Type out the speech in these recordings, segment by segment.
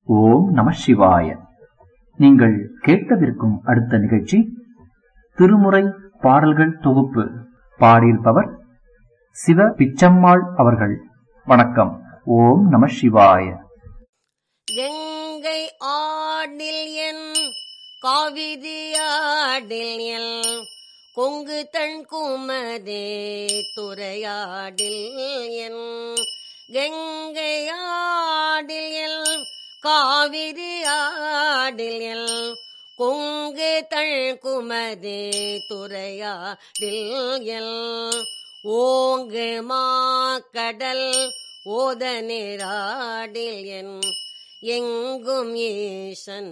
ஓம் நம சிவாய நீங்கள் கேட்கவிருக்கும் அடுத்த நிகழ்ச்சி திருமுறை பாடல்கள் தொகுப்பு பாடியிருப்பவர் சிவ பிச்சம்மாள் அவர்கள் வணக்கம் ஓம் நம சிவாய கங்கை ஆடில் என் காவிரி ஆடில் என் கொங்கு தன் குமதே துறையாடில் என் கங்கை ஆடில் என் காவிரி ஆடில் என் கொங்கு தன் குமதே துறையாடில் என் ஓங்கு மாக்கடல் ஓத நீராடில் என் எங்கும் ஈசன்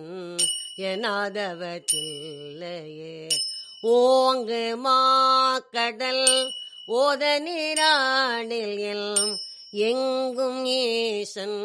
எனாதவற்றில்லையே ஓங்கு மாக்கடல் ஓத நீராடில் என் எங்கும் ஈசன்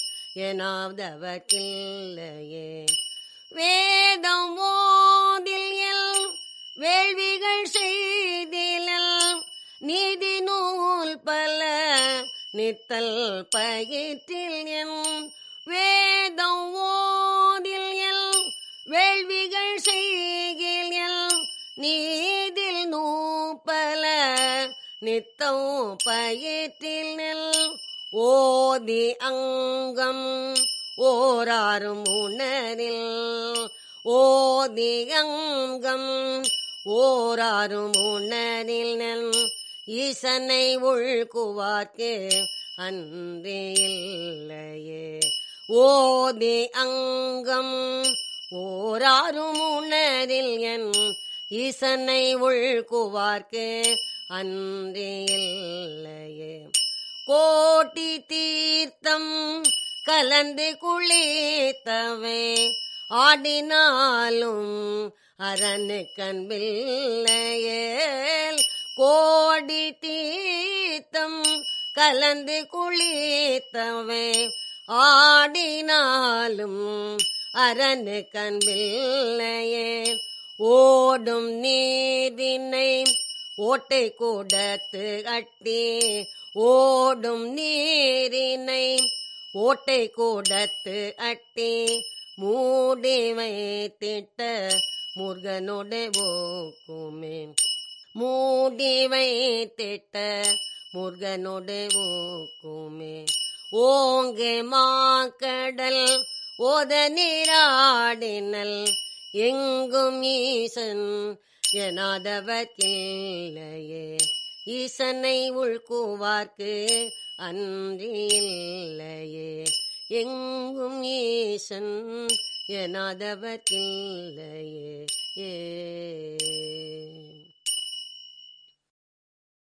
எனாதவற்றில்லையே வேதம் ஓதில் எல் வேள்விகள் செய்தில் நீதி நூல் பல நித்தல் பயிற்றில் என் வேதம் ஓதில் எல் வேள்விகள் செய்கில் எல் நீதில் நூப்பல நித்தம் பயிற்றில் நெல் ஓதி அங்கம் ஓராறும் உணரில் ஓதி அங்கம் ஓராறும் உணரில் நெல் ஈசனை உள்குவார்க்கு அன்றே இல்லையே ஓதி அங்கம் ஓராறும் உணரில் என் ஈசனை உள்குவார்க்கு அன்றே இல்லையே கோட்டி தீர்த்தம் கலந்து குளித்தவை ஆடினாலும் அரனு கண்பில்லையேல் கோடி தீர்த்தம் கலந்து குளித்தவை ஆடினாலும் அரனு கண்பில்லையே ஓடும் நீரினை ஓட்டை கூடத்து அட்டி ஓடும் நீரினை ஓட்டை கூடத்து அட்டி மூடி வைத்திட்ட முருகனோடு ஓக்குமே மூடி வைத்திட்ட முருகனோடு ஓக்குமே ஓங்கே மாக்கடல் ஓத நீராடினல் எங்கும் ஈசன் எனாதவர்க்கில்லையே ஈசனை உள்குவார்க்கு அன்றி இல்லையே எங்கும் ஈசன் எனாதவர்க்கில்லையே ஏ